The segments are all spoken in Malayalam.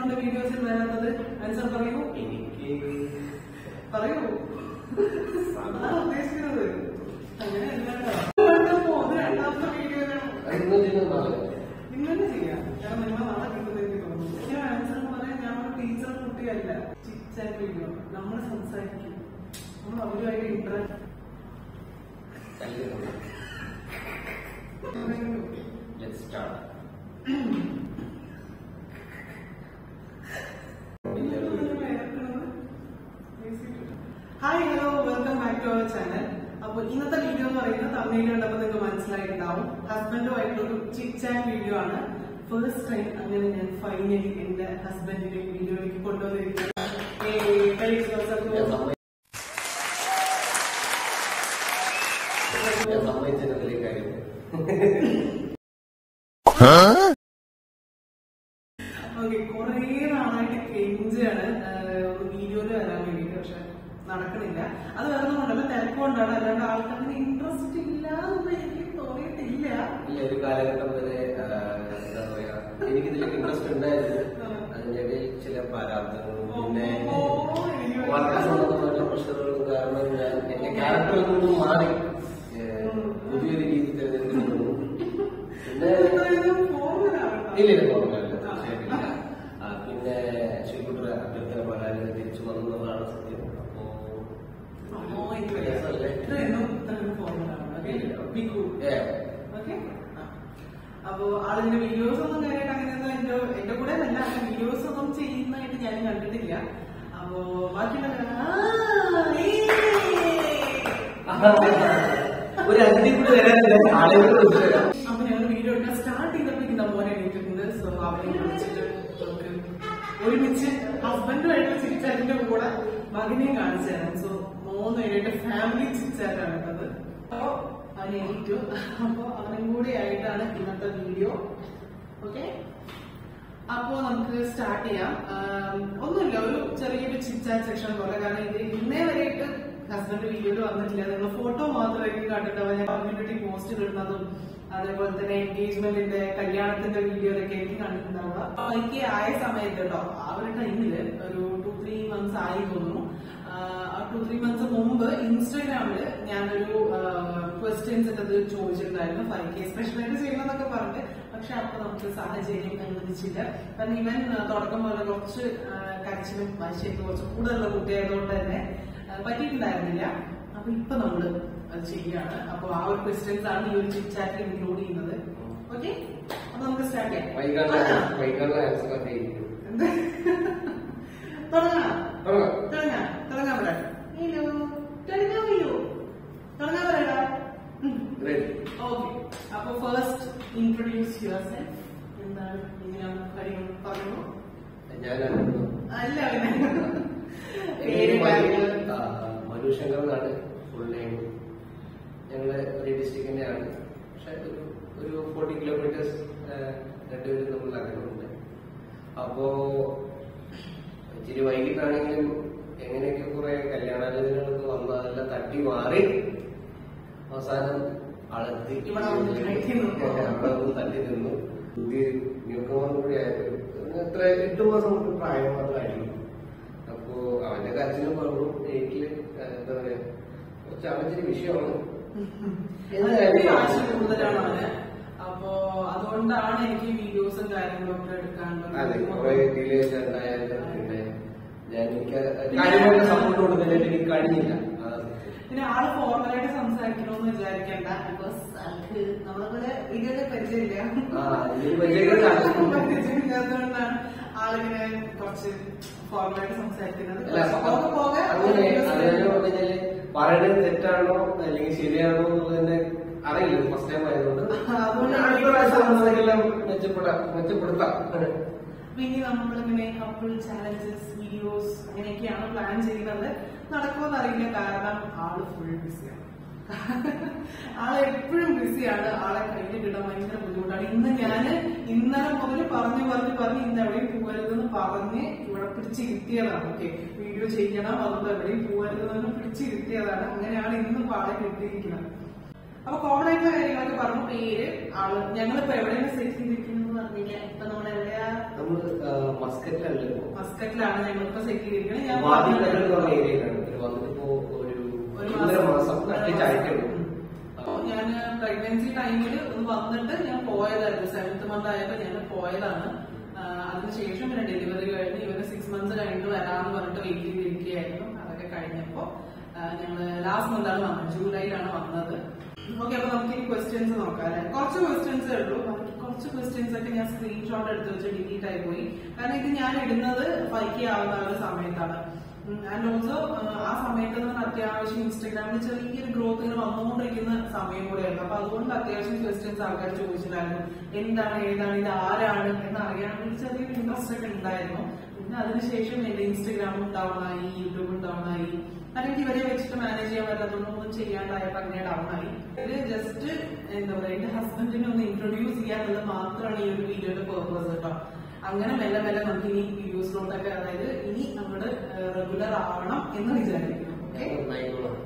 എന്തുകൊണ്ട് വീഡിയോസിൽ വരാത്തത് ആൻസർ പറയൂ എനിക്ക് പറയൂ അതാണ് ഉദ്ദേശിക്കുന്നത് അങ്ങനെ അല്ലാട്ടോ ഇത് രണ്ടാമത്തെ വീഡിയോയിലാണ് ഇന്ന് ചെയ്യുന്ന നാളെ ഇങ്ങനെ ചെയ്യാം കാരണം നിങ്ങൾ നാളെ കിട്ടുന്നത് എനിക്ക് തോന്നുന്നു ഞാൻ ആൻസർ പറയാൻ ഞാൻ ഒരു ടീച്ചർ കുട്ടിയല്ല ചിറ്റാറ്റ് വീഡിയോ നമ്മൾ സംസാരിക്കും നമ്മൾ അവരുമായിട്ട് interact let start hi hello welcome back to our channel അപ്പോൾ ഇന്നത്തെ വീഡിയോ എന്ന് പറയുന്നത് തമിഴിൽ കണ്ടപ്പോൾ നിങ്ങൾക്ക് മനസ്സിലായിട്ടുണ്ടാവും ഹസ്ബൻഡുമായിട്ടുള്ള ചിറ്റ് ചാറ്റ് വീഡിയോ ആണ് ഫസ്റ്റ് ടൈം അങ്ങനെ ഞാൻ ഫൈനലി എന്റെ ഹസ്ബൻഡിന്റെ വീഡിയോയിലേക്ക് കൊണ്ടുവന്നിരിക്കുന്നത് ഏയ്, കൈ ദിവസം ഞാൻ സമ്മതി- ഞാൻ സമ്മതിച്ചതിലെ കാര്യം ഓക്കെ കുറേ നാളായിട്ട് കെഞ്ചാണ് വീഡിയോയിൽ വരാൻ വേണ്ടിയിട്ട് പക്ഷെ നടക്കണില്ല അത് വേറെ കൊണ്ടല്ല തിരക്കുകൊണ്ടാണ് അല്ലാണ്ട് ആൾക്കാർക്ക് ഇൻട്രസ്റ്റ് ഇല്ല എന്ന് എനിക്ക് തോന്നിയിട്ടില്ല ഈ ഒരു കാലഘട്ടം വരെ ആ, എന്താ പറയാ എനിക്ക് ഇതിലേക്ക് ഇൻട്രസ്റ്റ് ഉണ്ടായിരുന്നു അതിന്റെ ഇടയിൽ ചില പ്രാരാബ്ദങ്ങളും പിന്നെ ഓ, എനിക്ക് വർക്ക് സംബന്ധമായിട്ടുള്ള പ്രശ്നങ്ങളും കാരണം ഞാൻ എന്റെ ക്യാരക്ടറിൽ നിന്നും മാറി ഏ, പുതിയൊരു രീതി തിരഞ്ഞെടുക്കുന്നു പിന്നെ എന്തായാലും ഫോർമലാണ്. ഇല്ല ഇല്ല കുഴപ്പമില്ല തീർച്ചയായിട്ടില്ല ആ, പിന്നെ ശ്രീകുട്ടർ അഭ്യർത്ഥന പ്രകാരം തിരിച്ചു വന്നതാണ് സത്യം അപ്പോ അമ്മോ, എനിക്ക് വയ്യ. ഇത്രയൊന്നും ഇത്രയൊന്നും ഫോർമലാണ്. Okay? Be cool. ഏ, Okay? ആ. അപ്പോ ആളിന്റെ വീഡിയോസ് ഒന്നും കാര്യമായിട്ട് അങ്ങനെയൊന്നും എന്റെ എന്റെ കൂടെ അല്ല വീഡിയോസ് ഒന്നും ചെയ്യുന്നതായിട്ട് ഞാൻ കണ്ടിട്ടില്ല അപ്പോ ബാക്കിയുള്ള ഒരു അതിഥി കൂടി വരാനില്ല ആളുകൾ വരാം അപ്പൊ ഞങ്ങൾ വീഡിയോ എടുക്കാൻ സ്റ്റാർട്ട് ചെയ്തപ്പോഴേക്കും മോനെ എണീറ്റിട്ടുണ്ട് സോ അവനെ വിളിച്ചിട്ട് നമുക്ക് ഒരുമിച്ച് ഹസ്ബൻഡുമായിട്ട് ചിരിച്ചാറ്റിന്റെ കൂടെ മകനെയും കാണിച്ചു തരാം സോ മൂന്ന് പേരുടെ ഫാമിലി ചിരിച്ചാറ്റാണ് കേട്ടത് അപ്പോ അവൻ എണീറ്റു അപ്പൊ അവനും കൂടി ആയിട്ടാണ് ഇന്നത്തെ വീഡിയോ ഓക്കെ അപ്പോ നമുക്ക് സ്റ്റാർട്ട് ചെയ്യാം ആം, ഒന്നുമില്ല ഒരു ചെറിയൊരു ചിറ്റാറ്റ് സെക്ഷൻ പോലെ കാരണം ഇത് ഇന്നേ വരെയായിട്ട് ഹസ്ബൻഡ് വീഡിയോയിൽ വന്നിട്ടില്ല നിങ്ങൾ ഫോട്ടോ മാത്രമായിരിക്കും കണ്ടിട്ട് അവൻ കമ്മ്യൂണിറ്റി പോസ്റ്റ് ഇടുന്നതും അതേപോലെ തന്നെ എൻഗേജ്മെന്റിന്റെ കല്യാണത്തിന്റെ വീഡിയോയിലൊക്കെ എനിക്ക് കണ്ടിട്ടുണ്ടാവുക അപ്പൊ എനിക്ക് ആയ സമയത്ത് കേട്ടോ ആ ഒരു ടൈമില് ഒരു ടു ത്രീ മന്ത്സ് ആയി തോന്നുന്നു ടു ത്രീ മന്ത്സ് മുമ്പ് ഇൻസ്റ്റാഗ്രാമില് ഞാനൊരു ക്വസ്റ്റ്യൻസ് ഇട്ടത് ചോദിച്ചിട്ടുണ്ടായിരുന്നു ഫൈവ് കെ സ്പെഷ്യലായിട്ട് ചെയ്യണമെന്നൊക്കെ പറഞ്ഞിട്ട് പക്ഷെ അപ്പൊ നമുക്ക് സാഹചര്യം അനുവദിച്ചില്ല കാരണം ഇവൻ ആ, തുടക്കം പോലെ കുറച്ച് ആ, കരച്ചിലും വാശിയൊക്കെ കുറച്ച് കൂടുതലുള്ള കുട്ടിയായതുകൊണ്ട് തന്നെ ആ, പറ്റിയിട്ടുണ്ടായിരുന്നില്ല അപ്പൊ ഇപ്പൊ നമ്മള് അത് ചെയ്യാണ് അപ്പൊ ആ ഒരു ക്വസ്റ്റ്യൻസ് ആണ് ഈ ഒരു ചിറ്റാറ്റിൽ ഇൻക്ലൂഡ് ചെയ്യുന്നത് ഓക്കെ അപ്പൊ നമുക്ക് സ്റ്റാർട്ട് ചെയ്യാം വൈകാണ്ട് തുടങ്ങാം. വൈകാണ്ട് ആൻസർ ഒക്കെ ഇരിക്കും തുടങ്ങാം തുടങ്ങാം. തുടങ്ങാം തുടങ്ങാൻ പറയാം ഹലോ തുടങ്ങാൻ വയ്യോ തുടങ്ങാൻ പറയാ Ready? ഓക്കെ അപ്പൊ ഫസ്റ്റ് ഇൻട്രൊഡ്യൂസ് യുവർ സെൽഫ് എന്താണ് ഇങ്ങനെയാണ് കാര്യങ്ങൾ പറയുമോ ഞാനാണ് അല്ല പിന്നെ പേര് പേര് മനു കാര്യങ്ങൾ ആ, മനു ശങ്കർ എന്നാണ് ഫുൾ നെയിം ഞങ്ങള് ഒരേ ഡിസ്ട്രിക്റ്റിന്റെ ആണ് പക്ഷെ ഒരു ഒരു ഫോർട്ടി കിലോമീറ്റേഴ്സ് രണ്ടുപേരും തമ്മിൽ അകലമുണ്ട് അപ്പോ ഇച്ചിരി വൈകിട്ടാണെങ്കിലും എങ്ങനെയൊക്കെ കുറെ കല്യാണാലോചനകളൊക്കെ വന്ന് അതെല്ലാം തട്ടി മാറി അവസാനം ആളെത്തി ഇവിടെ വന്ന് തട്ടി നിന്നു. അവിടെ വന്ന് തട്ടി നിന്നു പുതിയ ന്യൂക്കോമർ കൂടി ആയത് എത്ര എട്ട് മാസം കൊണ്ട് പ്രായം മാത്രമായിരുന്നു അപ്പോ അവന്റെ കരച്ചിലും പറഞ്ഞു വീട്ടില് എന്താ പറയാ കുറച്ച് അവന്റെ വിഷയമാണ് അതിന്റെ ആവശ്യം കൂടുതലാണ് അവന് അപ്പോ അതുകൊണ്ടാണ് എനിക്ക് വീഡിയോസും കാര്യങ്ങളൊക്കെ അതെ കുറെ എടുക്കാനുള്ളത് ഡിലേസ് ഉണ്ടായാലും പിന്നെ ഞാൻ എനിക്ക് കാര്യമായിട്ട് സപ്പോർട്ട് കൊടുക്കുന്നതിന് എനിക്ക് കഴിഞ്ഞില്ല അതാണ് സത്യം. പിന്നെ ആള് ഫോർമലായിട്ട് സംസാരിക്കണമെന്ന് വിചാരിക്കണ്ട ബിക്കോസ് ആൾക്ക് നമ്മളിവിടെ വീഡിയോയുടെ പരിചയമില്ല ആ, ഇതിന് പരിചയമില്ല. പരിചയമില്ലാത്തതുകൊണ്ടാണ് ആളിങ്ങനെ കുറച്ച് ഫോർമലായിട്ട് സംസാരിക്കുന്നത് അല്ല പോകെ പോകെ അങ്ങനെ അതെന്ന് പറഞ്ഞാല് പറയുന്നത് തെറ്റാണോ അല്ലെങ്കിൽ ശരിയാണോ എന്നുള്ളതിനെ അറിയില്ല ഫസ്റ്റ് ടൈം ആയതുകൊണ്ട് അതുകൊണ്ട് അടുത്ത പ്രാവശ്യം നമ്മളതെല്ലാം മെച്ചപ്പെടാം മെച്ചപ്പെടുത്താം പിന്നെ നമ്മളിങ്ങനെ കപ്പിൾ ചാലഞ്ചസ് വീഡിയോസ് അങ്ങനെയൊക്കെയാണ് പ്ലാൻ ചെയ്യുന്നത് നടക്കുമെന്ന് അറിയില്ല കാരണം ആള് ഫുൾ ബിസിയാണ് ആള് എപ്പോഴും ബിസിയാണ് ആളെ കയ്യിൽ കിട്ടാൻ ഭയങ്കര ബുദ്ധിമുട്ടാണ് ഇന്ന് ഞാന് ഇന്നലെ മുതൽ പറഞ്ഞു പറഞ്ഞു പറഞ്ഞ് ഇന്ന് എവിടെയും പോകരുതെന്ന് പറഞ്ഞ് ഇവിടെ പിടിച്ചിരുത്തിയതാണ് ഓക്കെ വീഡിയോ ചെയ്യണം അതുകൊണ്ട് എവിടെയും പോകരുതെന്ന് പിടിച്ചിരുത്തിയതാണ് അങ്ങനെയാണ് ഇന്നും ആളെ കിട്ടിയിരിക്കുന്നത് അപ്പൊ കോമൺ ആയിട്ടുള്ള കാര്യങ്ങളൊക്കെ പറഞ്ഞു പേര് ആള് ഞങ്ങളിപ്പോ എവിടെയാണ് സെറ്റ് ചെയ്തിരിക്കുന്നത് പറഞ്ഞു കഴിഞ്ഞാൽ ഇപ്പൊ നമ്മൾ എവിടെയാ നമ്മൾ മസ്കറ്റിലാണ് ഇപ്പോ മസ്കറ്റിലാണ് ഞങ്ങളിപ്പോ സെറ്റിൽ ചെയ്തിരിക്കുന്നത് ഞാൻ വാദി പറഞ്ഞത് നഗർ എന്നുള്ള ഏരിയയിലാണ് ഇത് വന്നിട്ടിപ്പോ ഒരു ഒരു ഒന്നര മാസം അറ്റ്ലീസ്റ്റ് ആയിട്ടേ ഉള്ളൂ ഞാൻ പ്രഗ്നൻസി ടൈമിൽ ഒന്ന് വന്നിട്ട് ഞാൻ പോയതായിരുന്നു സെവൻത്ത് മന്ത് ആയപ്പോ ഞാൻ പോയതാണ് ആ, അതിനുശേഷം പിന്നെ ഡെലിവറി കഴിഞ്ഞ് ഇവര് സിക്സ് മന്ത്സ് കഴിഞ്ഞിട്ട് വരാമെന്ന് പറഞ്ഞിട്ട് വെയിറ്റ് ചെയ്തിരിക്കുകയായിരുന്നു അതൊക്കെ കഴിഞ്ഞപ്പോ ആ, ഞങ്ങള് ലാസ്റ്റ് മന്താണ് വന്നത് ജൂലൈയിലാണ് വന്നത് ഓക്കെ അപ്പൊ നമുക്ക് ഈ ക്വസ്റ്റ്യൻസ് നോക്കാം അല്ലെ കുറച്ച് ക്വസ്റ്റ്യൻസേ ഉള്ളൂ ബാക്കി കുറച്ച് ക്വസ്റ്റ്യൻസ് ഒക്കെ ഞാൻ സ്ക്രീൻഷോട്ട് എടുത്ത് വെച്ച് ഡിലീറ്റ് ആയി പോയി കാരണം ഇത് ഞാൻ ഇടുന്നത് ഫൈവ് കെ ആവുന്ന ആ ഒരു സമയത്താണ് ആൻഡ് ഓൾസോ ആ സമയത്ത് തന്നെ അത്യാവശ്യം ഇൻസ്റ്റഗ്രാമിൽ ചെറിയൊരു ഗ്രോത്ത് ഇങ്ങനെ വന്നുകൊണ്ടിരിക്കുന്ന സമയം കൂടെയായിരുന്നു അപ്പൊ അതുകൊണ്ട് അത്യാവശ്യം ക്വസ്റ്റ്യൻസ് ആൾക്കാർ ചോദിച്ചിട്ടുണ്ടായിരുന്നു എന്താണ് ഏതാണ് ഇത് ആരാണ് എന്ന് അറിയാൻ വേണ്ടി ചെറിയൊരു ഇൻട്രസ്റ്റ് ഒക്കെ ഉണ്ടായിരുന്നു പിന്നെ അതിനുശേഷം എന്റെ ഇൻസ്റ്റഗ്രാമും ഡൗൺ ആയി യൂട്യൂബും ഡൗൺ ആയി അല്ലെങ്കിൽ ഇവരെ വെച്ചിട്ട് മാനേജ് ചെയ്യാൻ പറ്റാത്തതുകൊണ്ട് ഒന്നും ചെയ്യാണ്ടായപ്പോ അങ്ങനെ ഡൗൺ ആയി ഇത് ജസ്റ്റ് എന്താ പറയാ എന്റെ ഹസ്ബൻഡിനെ ഒന്ന് ഇൻട്രൊഡ്യൂസ് ചെയ്യാനുള്ളത് മാത്രമാണ് ഈ ഒരു വീഡിയോയുടെ പേർപ്പസ് കേട്ടോ അങ്ങനെ മെല്ലെ മെല്ലെ നമുക്ക് ഇനി വീഡിയോസിലോട്ടൊക്കെ അതായത് ഇനി നമ്മുടെ റെഗുലർ ആവണം എന്ന് വിചാരിക്കുന്നു ഓക്കെ നന്നായിക്കോളാം.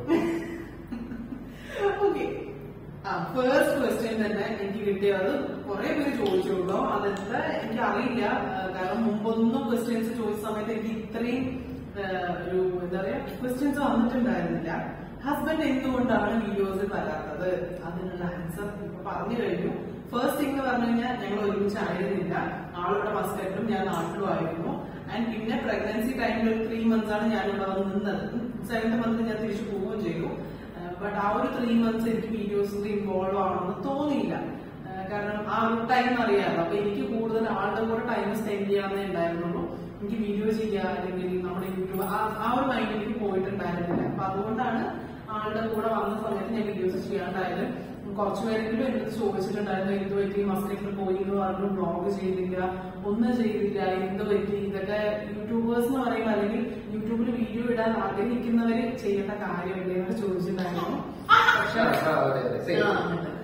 ഓക്കെ ആ ഫേസ്റ്റ് ക്വസ്റ്റ്യൻ തന്നെ എനിക്ക് കിട്ടിയത് കുറെ പേര് ചോദിച്ചുള്ളൂ അതെന്താ എനിക്ക് അറിയില്ല ആ, കാരണം മുമ്പൊന്നും ക്വസ്റ്റ്യൻസ് ചോദിച്ച സമയത്ത് എനിക്ക് ഇത്രയും ആ, ഒരു എന്താ പറയാ ക്വസ്റ്റ്യൻസ് വന്നിട്ടുണ്ടായിരുന്നില്ല ഹസ്ബൻഡ് എന്തുകൊണ്ടാണ് വീഡിയോസിൽ വരാത്തത് അതിനുള്ള ആൻസർ ഇപ്പൊ പറഞ്ഞു കഴിഞ്ഞു ഫസ്റ്റ് തിങ് എന്ന് പറഞ്ഞു കഴിഞ്ഞാൽ ഞങ്ങൾ ഒരുമിച്ച് ആയിരുന്നില്ല ആളുടെ മസ്കറ്റും ഞാൻ നാട്ടിലും ആയിരുന്നു ആൻഡ് പിന്നെ പ്രഗ്നൻസി ടൈമിൽ ഒരു ത്രീ മന്ത്സ് ആണ് ഞാൻ ഇവിടെ വന്ന് നിന്നത് സെവൻത് മന്ത് ഞാൻ തിരിച്ചു പോവുകയും ചെയ്തു ബട്ട് ആ ഒരു ത്രീ മന്ത്സ് എനിക്ക് വീഡിയോസിൽ ഇൻവോൾവ് ആവണമെന്ന് തോന്നിയില്ല ആ, കാരണം ആ ഒരു ടൈം അറിയാമല്ലോ അപ്പൊ എനിക്ക് കൂടുതൽ ആളുടെ കൂടെ ടൈം സ്പെൻഡ് ചെയ്യാന്നേ ഉണ്ടായിരുന്നുള്ളൂ എനിക്ക് വീഡിയോ ചെയ്യുക അല്ലെങ്കിൽ നമ്മുടെ യൂട്യൂബ് ആ- ആ ഒരു മൈൻഡ് എനിക്ക് പോയിട്ടുണ്ടായിരുന്നില്ല അപ്പൊ അതുകൊണ്ടാണ് ആളുടെ കൂടെ വന്ന സമയത്ത് ഞാൻ വീഡിയോസ് ചെയ്യാണ്ടായത് കുറച്ചു പേരെങ്കിലും എന്റെ അടുത്ത് ചോദിച്ചിട്ടുണ്ടായിരുന്നു എന്ത് പറ്റി മസ്കറ്റിൽ പോയി എന്ന് പറഞ്ഞു ബ്ലോഗ് ചെയ്തില്ല ഒന്നും ചെയ്തില്ല എന്ത് പറ്റി ഇതൊക്കെ യൂട്യൂബേഴ്സ് എന്ന് പറയുമ്പോൾ അല്ലെങ്കിൽ യൂട്യൂബിൽ വീഡിയോ ഇടാൻ ആഗ്രഹിക്കുന്നവര് ചെയ്യേണ്ട കാര്യമില്ലേ എന്നൊക്കെ ചോദിച്ചിട്ടുണ്ടായിരുന്നു പക്ഷെ ആ, അതെ, അതെ, same. ആ,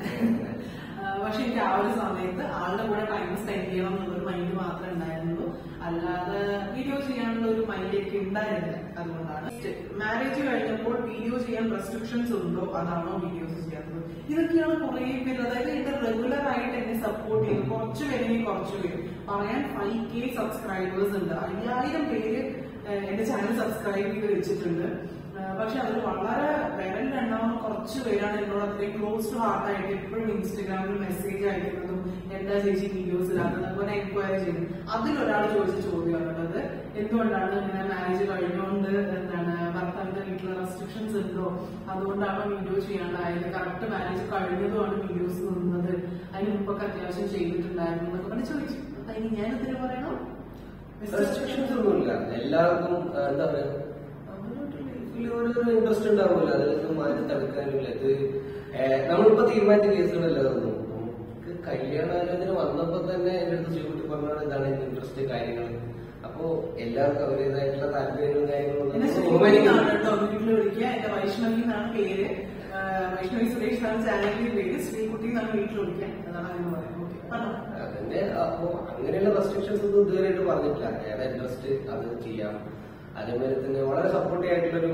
ആ, പക്ഷെ എനിക്ക് ആ ഒരു സമയത്ത് ആളുടെ കൂടെ ടൈം സ്പെൻഡ് ചെയ്യണം എന്നുള്ളൊരു മൈൻഡ് മാത്രമേ ഉണ്ടായിരുന്നുള്ളൂ അല്ലാതെ വീഡിയോ ചെയ്യാനുള്ള ഒരു മൈൻഡ് ഒക്കെ ഉണ്ടായിരുന്നില്ല അതുകൊണ്ടാണ് മാരേജ് കഴിഞ്ഞപ്പോൾ വീഡിയോ ചെയ്യാൻ റെസ്ട്രിക്ഷൻസ് ഉണ്ടോ അതാണോ വീഡിയോസ് ചെയ്യാത്തത് ഇതൊക്കെയാണ് കുറെ പേര് അതായത് എന്റെ റെഗുലർ ആയിട്ട് എന്നെ സപ്പോർട്ട് ചെയ്യുന്നു കുറച്ച് പേരെങ്കിൽ കുറച്ച് പേര് പറയാൻ ഫൈവ് കെ സബ്സ്ക്രൈബേഴ്സ് ഉണ്ട് അയ്യായിരം പേര് ഏഹ്, എന്റെ ചാനൽ സബ്സ്ക്രൈബ് ചെയ്ത് വെച്ചിട്ടുണ്ട് ഏഹ്, പക്ഷെ അതിൽ വളരെ വിരലിലുണ്ടാവുന്ന കുറച്ച് പേരാണ് എന്നോട് അത്രയും ക്ലോസ് ടു ഹാർട്ട് ആയിട്ട് എപ്പോഴും ഇൻസ്റ്റഗ്രാമിൽ മെസ്സേജ് അയക്കുന്നതും എന്താ ചേച്ചി വീഡിയോസ് ഇല്ലാത്തത് അതുപോലെ എൻക്വയറി ചെയ്യുന്നത് അതിലൊരാൾ ചോദിച്ച ചോദ്യമാണുള്ളത് എന്തുകൊണ്ടാണ് ഇങ്ങനെ മാരേജ് കഴിഞ്ഞുകൊണ്ട് എന്താണ് ഭർത്താവിന്റെ വീട്ടിലെ റെസ്ട്രിക്ഷൻസ് ഉണ്ടോ അതുകൊണ്ടാണ് വീഡിയോ ചെയ്യാണ്ടായത് കറക്റ്റ് മാരേജ് കഴിഞ്ഞതുമാണ് വീഡിയോസ് നിന്നത് അതിന് മുമ്പൊക്കെ അത്യാവശ്യം ചെയ്തിട്ടുണ്ടായിരുന്നു എന്നൊക്കെ പറഞ്ഞ് ചോദിച്ചു അപ്പൊ ഇനി ഞാൻ എന്തിനു പറയണോ റെസ്ട്രിക്ഷൻസ് ഒന്നുമില്ല എല്ലാവർക്കും ആ, എന്താ പറയാ അവരവരുടെ ലൈഫിൽ ഓരോരോ ഇൻട്രസ്റ്റ് ഉണ്ടാവുമല്ലോ അതിലൊന്നും മാറ്റി തടുക്കാനില്ല ഇത് ഏ, നമ്മളിപ്പോ തീരുമാനിച്ച കേസുകളല്ല അതൊന്നും നമുക്ക് കല്യാണാലോചന വന്നപ്പോ തന്നെ എന്റെ അടുത്ത് ചൂണ്ടി പറഞ്ഞാണ് ഇതാണ് എന്റെ ഇൻട്രസ്റ്റ് കാര്യങ്ങൾ അപ്പോ എല്ലാവർക്കും അവരുടേതായിട്ടുള്ള താല്പര്യങ്ങളും കാര്യങ്ങളും എന്നെ നമ്മൾ ശ്രീകുട്ടി എന്നാണ് ബഹുമാനിക്കണം. കേട്ടോ വീട്ടിൽ വിളിക്കുക എന്റെ വൈഷ്ണവി എന്നാണ് പേര് ആ, വൈഷ്ണവി സുരേഷ് എന്നാണ് ചാനലിന്റെ പേര് ശ്രീകുട്ടി എന്നാണ് വീട്ടിൽ വിളിക്കുക അതാണ് എന്ന് പറയാം ഓക്കെ പറഞ്ഞോ അതിന്റെ അപ്പോ അങ്ങനെയുള്ള റെസ്ട്രിക്ഷൻസ് ഒന്നും ഇതുവരെയായിട്ട് പറഞ്ഞിട്ടില്ല ഏതാ ഇൻട്രസ്റ്റ് അത് ചെയ്യാം അതേമാതിരി തന്നെ വളരെ സപ്പോർട്ടീവ് ആയിട്ടുള്ളൊരു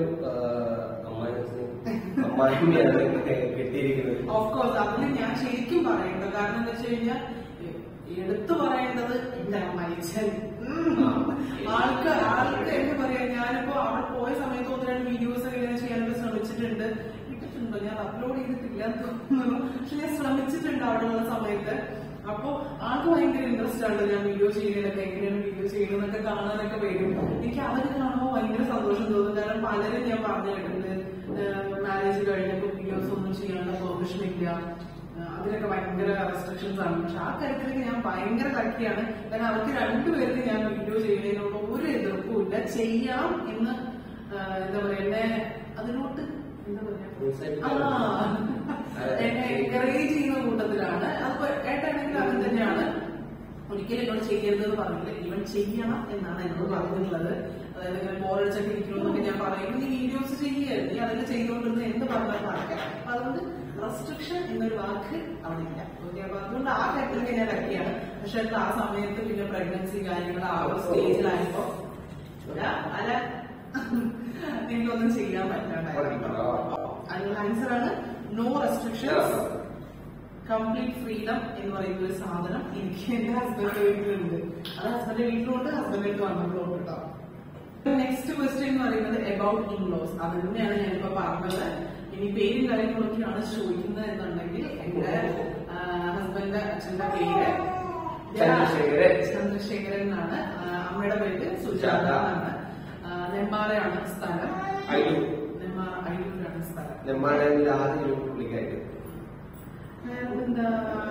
അമ്മായിയാണ് കിട്ടിയിരിക്കുന്നത് ഓഫ് കോഴ്സ് അതിന് ഞാൻ ശരിക്കും പറയേണ്ടത് കാരണം എന്താ വെച്ച് കഴിഞ്ഞാൽ എടുത്തു പറയേണ്ടത് എന്റെ അമ്മയച്ചൻ ആൾക്ക് ആൾക്ക് എന്താ പറയാ ഞാനിപ്പോ അവിടെ പോയ സമയത്ത് ഒന്ന് രണ്ട് വീഡിയോസ് ഒക്കെ ഇങ്ങനെ ചെയ്യാനൊക്കെ ശ്രമിച്ചിട്ടുണ്ട് ഇട്ടിട്ടുണ്ടോ ഞാൻ അപ്ലോഡ് ചെയ്തിട്ടില്ല എന്ന് തോന്നുന്നു പക്ഷെ ഞാൻ ശ്രമിച്ചിട്ടുണ്ട് അവിടെ ഉള്ള സമയത്ത് അപ്പൊ ആൾക്ക് ഭയങ്കര ഇൻട്രസ്റ്റ് ആണ് ഞാൻ വീഡിയോ ചെയ്യുന്നതൊക്കെ എങ്ങനെയാണ് വീഡിയോ ചെയ്യുന്നതൊക്കെ കാണാനൊക്കെ വരും എനിക്ക് അതൊക്കെ കാണുമ്പോൾ ഭയങ്കര സന്തോഷം തോന്നും കാരണം പലരും ഞാൻ പറഞ്ഞു കേട്ടിട്ടുണ്ട് മാരേജ് കഴിഞ്ഞപ്പോൾ വീഡിയോസ് ഒന്നും ചെയ്യാനുള്ള പെർമിഷൻ ഇല്ല ആ, അതിലൊക്കെ ഭയങ്കര റെസ്ട്രിക്ഷൻസ് ആണ് പക്ഷെ ആ കാര്യത്തിലൊക്കെ ഞാൻ ഭയങ്കര ലക്കിയാണ് കാരണം അവർക്ക് രണ്ടുപേർക്ക് ഞാൻ വീഡിയോ ചെയ്യുന്നതിനോട് ഒരു എതിർപ്പും ഇല്ല ചെയ്യണം എന്ന് ആ, എന്താ പറയാ എന്നെ അതിനോട്ട് എന്താ പറയാ പ്രോത്സാഹിപ്പിക്കാൻ. ആ, എന്നെ എൻകറേജ് ചെയ്യുന്ന കൂട്ടത്തിലാണ് അതിപ്പോ ഏട്ടാണെങ്കിൽ അവൻ തന്നെയാണ് ഒരിക്കലും എന്നോട് ചെയ്യരുതെന്ന് പറഞ്ഞില്ല ഇവൻ ചെയ്യണം എന്നാണ് എന്നോട് പറഞ്ഞിട്ടുള്ളത് അതായത് ഇങ്ങനെ ബോറടിച്ചൊക്കെ ഇരിക്കണമെന്നൊക്കെ ഞാൻ പറയും നീ വീഡിയോസ് ചെയ്യുക നീ അതൊക്കെ ചെയ്തുകൊണ്ടിരുന്ന എന്ത് പറഞ്ഞാൽ പറയാം അപ്പൊ അതുകൊണ്ട് റെസ്ട്രിക്ഷൻ എന്നൊരു വാക്ക് അവിടെ ഇല്ല ഓക്കെ അപ്പൊ അതുകൊണ്ട് ആ കാര്യത്തിലൊക്കെ ഞാൻ ലക്കിയാണ് പക്ഷെ എനിക്ക് ആ സമയത്ത് പിന്നെ പ്രഗ്നൻസി കാര്യങ്ങൾ ആ ഒരു സ്റ്റേജിലായപ്പോ ഇതാ, അല്ല എനിക്കൊന്നും ചെയ്യാൻ പറ്റാണ്ടായിരുന്നു അതിനുള്ള ആൻസർ ആണ് നോ റെസ്ട്രിക്ഷൻസ് കംപ്ലീറ്റ് ഫ്രീഡം എന്ന് പറയുന്ന ഒരു സാധനം എനിക്ക് എന്റെ ഹസ്ബൻഡിന്റെ വീട്ടിലുണ്ട് അത് ഹസ്ബൻഡിന്റെ വീട്ടിലുണ്ട് ഹസ്ബൻഡിന്റെ വന്നപ്പോഴും കേട്ടോ നെക്സ്റ്റ് ക്വസ്റ്റ്യൻ എന്ന് പറയുന്നത് അബൌട്ട് ഇൻലോസ് അത് തന്നെയാണ് ഞാനിപ്പോ പറഞ്ഞത് ഇനി പേരും കാര്യങ്ങളൊക്കെയാണ് ചോദിക്കുന്നത് എന്നുണ്ടെങ്കിൽ എന്റെ ഹസ്ബൻഡിന്റെ അച്ഛന്റെ പേര് ചന്ദ്രശേഖരൻ. ചന്ദ്രശേഖരൻ എന്നാണ് ആ, അമ്മയുടെ പേര് സുജാത എന്നാണ് ആ, നെന്മാറയാണ് സ്ഥലം അയ്യൂർ. നെന്മാറ അയ്യൂരാണ് സ്ഥലം നെമ്മാടനിൽ ആദ്യം പുള്ളിക്കായിട്ട് വേറെന്താ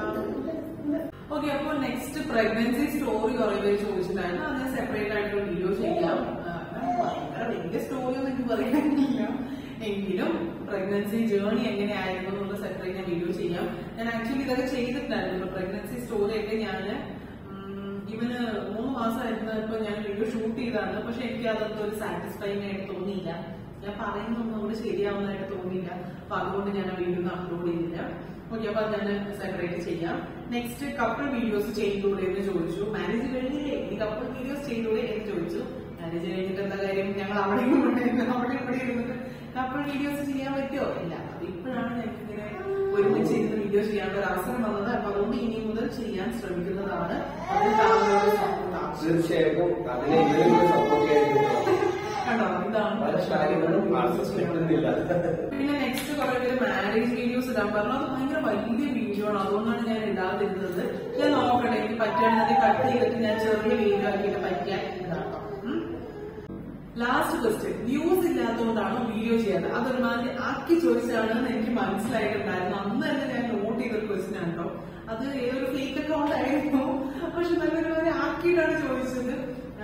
ഓക്കെ അപ്പോൾ നെക്സ്റ്റ് പ്രഗ്നൻസി സ്റ്റോറി കുറെ പേര് ചോദിച്ചിട്ടുണ്ടായിരുന്നു അത് സെപ്പറേറ്റ് ആയിട്ടുള്ള വീഡിയോ ചെയ്യാം ആ, ഭയങ്കര വലിയ സ്റ്റോറി ഒന്നും എനിക്ക് പറയാനില്ല എങ്കിലും പ്രഗ്നൻസി ജേർണി എങ്ങനെയായിരുന്നു എന്നുള്ള സെപ്പറേറ്റ് ഞാൻ വീഡിയോ ചെയ്യാം ഞാൻ ആക്ച്വലി ഇതൊക്കെ ചെയ്തിട്ടുണ്ടായിരുന്നു പ്രഗ്നൻസി സ്റ്റോറി ഒക്കെ ഞാൻ ഇവന് മൂന്ന് മാസമായിരുന്നപ്പോ ഞാൻ വീഡിയോ ഷൂട്ട് ചെയ്താണ് പക്ഷെ എനിക്ക് അതൊന്നും ഒരു സാറ്റിസ്ഫൈങ് ആയിട്ട് തോന്നിയില്ല ഞാൻ പറയുന്നൊന്നും അവിടെ ശരിയാവുന്നതായിട്ട് തോന്നിയില്ല അപ്പൊ അതുകൊണ്ട് ഞാൻ ആ വീഡിയോ അപ്ലോഡ് ചെയ്തില്ല ഓക്കെ അപ്പൊ അത് ഞാൻ സെപ്പറേറ്റ് ചെയ്യാം നെക്സ്റ്റ് കപ്പിൾ വീഡിയോസ് ചെയ്തൂടെ എന്ന് ചോദിച്ചു മാരേജ് കഴിഞ്ഞില്ലേ ഈ കപ്പിൾ വീഡിയോസ് ചെയ്തൂടെ എന്ന് ചോദിച്ചു മാരേജ് കഴിഞ്ഞിട്ട് എന്താ കാര്യം ഞങ്ങൾ അവിടെ ഇവിടെ അവിടെ ഇവിടെ ഇരുന്നിട്ട് കപ്പിൾ വീഡിയോസ് ചെയ്യാൻ പറ്റുമോ ഇല്ല അത് ഇപ്പോഴാണ് ഞങ്ങൾക്ക് ഇങ്ങനെ ഒരുമിച്ച് ഇരുന്ന് വീഡിയോ ചെയ്യാനുള്ള ഒരു അവസരം വന്നത് അപ്പൊ അതുകൊണ്ട് ഇനി മുതൽ ചെയ്യാൻ ശ്രമിക്കുന്നതാണ് അതിന് താങ്കളുടെ സപ്പോർട്ട് ആവശ്യം തീർച്ചയായിട്ടും അതിനെ ഇവരും സപ്പോർട്ട് ചെയ്യാൻ കണ്ടോ ഇതാണ് പല കാര്യങ്ങളും ആക്സസ് കിട്ടുന്നില്ല പിന്നെ നെക്സ്റ്റ് കുറെ പേര് മാരേജ് വീഡിയോസ് ഇടാൻ പറഞ്ഞു അത് ഭയങ്കര വലിയ വീഡിയോ ആണ് അതുകൊണ്ടാണ് ഞാൻ ഇടാതിരുന്നത് ഞാൻ നോക്കട്ടെ എനിക്ക് പറ്റുകയാണെങ്കിൽ കട്ട് ചെയ്തിട്ട് ഞാൻ ചെറിയ വീഡിയോ ആക്കിയിട്ട് പറ്റിയാൽ ഇതാക്കാം ലാസ്റ്റ് ക്വസ്റ്റ്യൻ വ്യൂസ് ഇല്ലാത്തതുകൊണ്ടാണ് വീഡിയോ ചെയ്യാത്തത് അതൊരുമാതിരി ആക്കി ചോദിച്ചാണെന്ന് എനിക്ക് മനസ്സിലായിട്ടുണ്ടായിരുന്നു അന്ന് തന്നെ ഞാൻ നോട്ട് ചെയ്തൊരു ക്വസ്റ്റ്യൻ ആണ് കേട്ടോ അത് ഏതൊരു ഫേക്ക് അക്കൗണ്ട് ആയിരുന്നു പക്ഷെ നല്ലൊരു ആക്കിയിട്ടാണ് ചോദിച്ചത്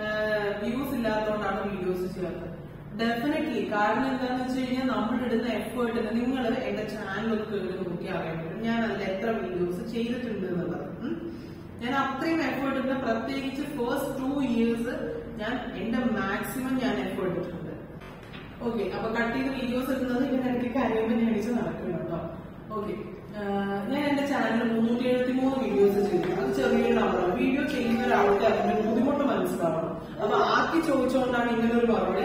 വ്യൂസ് ഇല്ലാത്തതുകൊണ്ടാണ് വീഡിയോസ് ചെയ്യാത്തത് ഡെഫിനറ്റ്ലി കാരണം എന്താന്ന് വെച്ച് കഴിഞ്ഞാൽ നമ്മൾ ഇടുന്ന എഫേർട്ട് നിങ്ങൾ എന്റെ ചാനലൊക്കെ കയറി നോക്കി അറിയാൻ പറ്റും ഞാൻ അതിൽ എത്ര വീഡിയോസ് ചെയ്തിട്ടുണ്ട് എന്നുള്ളത് ഉം. ഞാൻ അത്രയും എഫേർട്ട് ഇട്ട് പ്രത്യേകിച്ച് ഫസ്റ്റ് ടു ഇയേഴ്സ് ഞാൻ എന്റെ മാക്സിമം ഞാൻ എഫേർട്ട് ഇട്ടിട്ടുണ്ട് ഓക്കെ അപ്പൊ കട്ട് ചെയ്ത വീഡിയോസ് ഇടുന്നത് ഇതിന്റെ ഇടയ്ക്ക് കരയുമ്പോൾ ഞാൻ അടിച്ച് നടക്കണം കേട്ടോ ഓക്കെ ഞാൻ എന്റെ ചാനലിൽ മുന്നൂറ്റി എഴുപത്തി മൂന്ന് വീഡിയോസ് ചെയ്തു അത് ചെറിയൊരു നമ്പറാണ് വീഡിയോ ചെയ്യുന്ന ഒരാൾക്ക് അതിന്റെ ബുദ്ധിമുട്ട് മനസ്സിലാവണം അപ്പൊ ആക്കി ചോദിച്ചുകൊണ്ടാണ് ഇങ്ങനെ ഒരു മറുപടി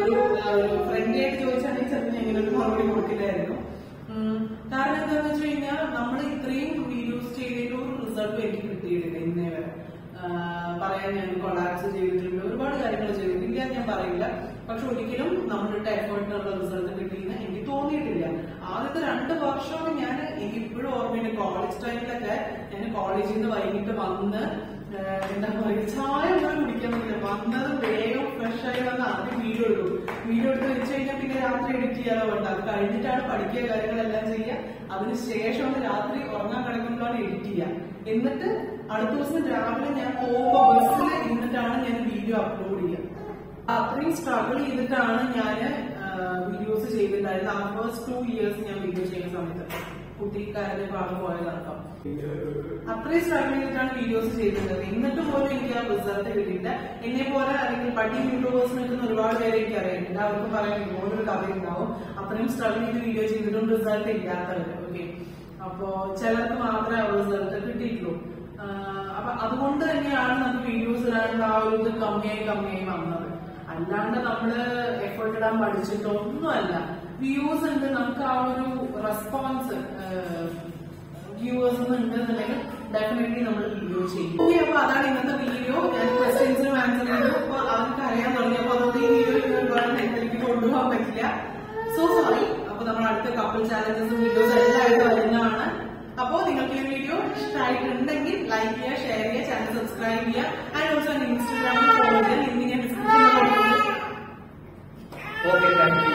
ഒരു ഫ്രണ്ട്ലി ആയിട്ട് ചോദിച്ചാണെങ്കിൽ ചിലപ്പോൾ ഞാൻ ഇങ്ങനെ ഒരു മറുപടി കൊടുക്കില്ലായിരുന്നു ഉം, കാരണം എന്താണെന്ന് വെച്ച് കഴിഞ്ഞാൽ നമ്മൾ ഇത്രയും വീഡിയോസ് ചെയ്തിട്ട് ഒരു റിസൾട്ടും എനിക്ക് കിട്ടിയിട്ടില്ല ഇന്നേ വരെ ആ, പറയാൻ ഞാൻ കൊളാപ്സ് ചെയ്തിട്ടുണ്ട് ഒരുപാട് കാര്യങ്ങൾ ചെയ്തിട്ടില്ല ഞാൻ പറയില്ല പക്ഷെ ഒരിക്കലും നമ്മളുടെ എഫേർട്ടിനുള്ള റിസൾട്ട് കിട്ടിയെന്ന് എനിക്ക് തോന്നിയിട്ടില്ല ആദ്യത്തെ രണ്ട് വർഷം ഞാൻ എനിക്ക് ഇപ്പോഴും ഓർമ്മയുണ്ട് കോളേജ് ടൈമിലൊക്കെ ഞാൻ കോളേജിൽ നിന്ന് വൈകിട്ട് വന്ന് ആ, എന്താ പറയുക ചായ പോലും കുടിക്കാൻ പറ്റില്ല വന്നത് വേഗം ഫ്രഷ് ആയി വന്ന് ആദ്യം വീഡിയോ എടുക്കും വീഡിയോ എടുത്ത് വെച്ച് കഴിഞ്ഞാൽ പിന്നെ രാത്രി എഡിറ്റ് ചെയ്യാതെ വേണ്ട അത് കഴിഞ്ഞിട്ടാണ് പഠിക്കുക കാര്യങ്ങളെല്ലാം ചെയ്യുക അതിന് ശേഷമാണ് രാത്രി ഉറങ്ങാൻ കിടക്കുമ്പോഴാണ് എഡിറ്റ് ചെയ്യുക എന്നിട്ട് അടുത്ത ദിവസം രാവിലെ ഞാൻ പോകുമ്പോ ബസ്സിൽ ഇരുന്നിട്ടാണ് ഞാൻ വീഡിയോ അപ്ലോഡ് ചെയ്യുക അത്രയും സ്ട്രഗിൾ ചെയ്തിട്ടാണ് ഞാൻ വീഡിയോസ് ചെയ്തിട്ടുണ്ടായിരുന്നത് ആ ഫസ്റ്റ് ടു ഇയേഴ്സ് ഞാൻ വീഡിയോ ചെയ്യുന്ന സമയത്ത് കുട്ടിക്കാരന്റെ ഭാഗം പോയതാണ് കേട്ടോ അത്രയും സ്ട്രഗിൾ ചെയ്തിട്ടാണ് വീഡിയോസ് ചെയ്തിരുന്നത് എന്നിട്ട് പോലും എനിക്ക് ആ റിസൾട്ട് കിട്ടിയില്ല എന്നെ പോലെ അല്ലെങ്കിൽ ബഡ്ഡിങ് യൂട്യൂബേഴ്സ് നിൽക്കുന്ന ഒരുപാട് പേരെ എനിക്ക് അറിയാം അവർക്ക് പറയാൻ ഇതുപോലൊരു കഥ ഉണ്ടാവും അത്രയും സ്ട്രഗിൾ ചെയ്ത് വീഡിയോ ചെയ്തിട്ടും റിസൾട്ട് ഇല്ലാത്തവര് ഓക്കെ അപ്പോ ചിലർക്ക് മാത്രമേ ആ റിസൾട്ട് കിട്ടിയിട്ടുള്ളൂ ആഹ് അപ്പൊ അതുകൊണ്ട് തന്നെയാണ് നമുക്ക് വീഡിയോസ് ഇടാനുള്ള ആ ഒരു ഇത് കമ്മിയായി കമ്മിയായി വന്നത് അല്ലാണ്ട് നമ്മള് എഫേർട്ട് ഇടാൻ പഠിച്ചിട്ടൊന്നുമല്ല വ്യൂസ് ഉണ്ട് നമുക്ക് ആ ഒരു റെസ്പോൺസ് വ്യൂവേഴ്സ് ഉണ്ടെന്നുണ്ടെങ്കിൽ ഡെഫിനറ്റ്ലി നമ്മൾ വീഡിയോ ചെയ്യും ഓക്കെ അപ്പൊ അതാണ് ഇന്നത്തെ വീഡിയോ ഞാൻ ക്വസ്റ്റ്യൻസിനും ആൻസർ ചെയ്തു അപ്പൊ അവർക്ക് അറിയാൻ തുടങ്ങിയപ്പോ അതുകൊണ്ട് ഈ വീഡിയോ ഒരുപാട് എനിക്ക് കൊണ്ടുപോകാൻ പറ്റില്ല സോ സോറി അപ്പൊ നമ്മൾ അടുത്ത കപ്പിൾ ചാലഞ്ചസും വീഡിയോസ് എല്ലാമായിട്ട് വരുന്നതാണ് അപ്പോ നിങ്ങൾക്ക് ഈ വീഡിയോ ഇഷ്ടമായിട്ടുണ്ടെങ്കിൽ ലൈക്ക് ചെയ്യുക ഷെയർ ചെയ്യുക ചാനൽ സബ്സ്ക്രൈബ് ചെയ്യുക ആൻഡ് ഓൾസോ ഇൻസ്റ്റാഗ്രാമിൽ ഫോളോ ചെയ്യുക ലിങ്ക് ഞാൻ ഡിസ്ക്രിപ്ഷനിൽ കൊടുക്കുന്നുണ്ട് ഓക്കെ താങ്ക് യു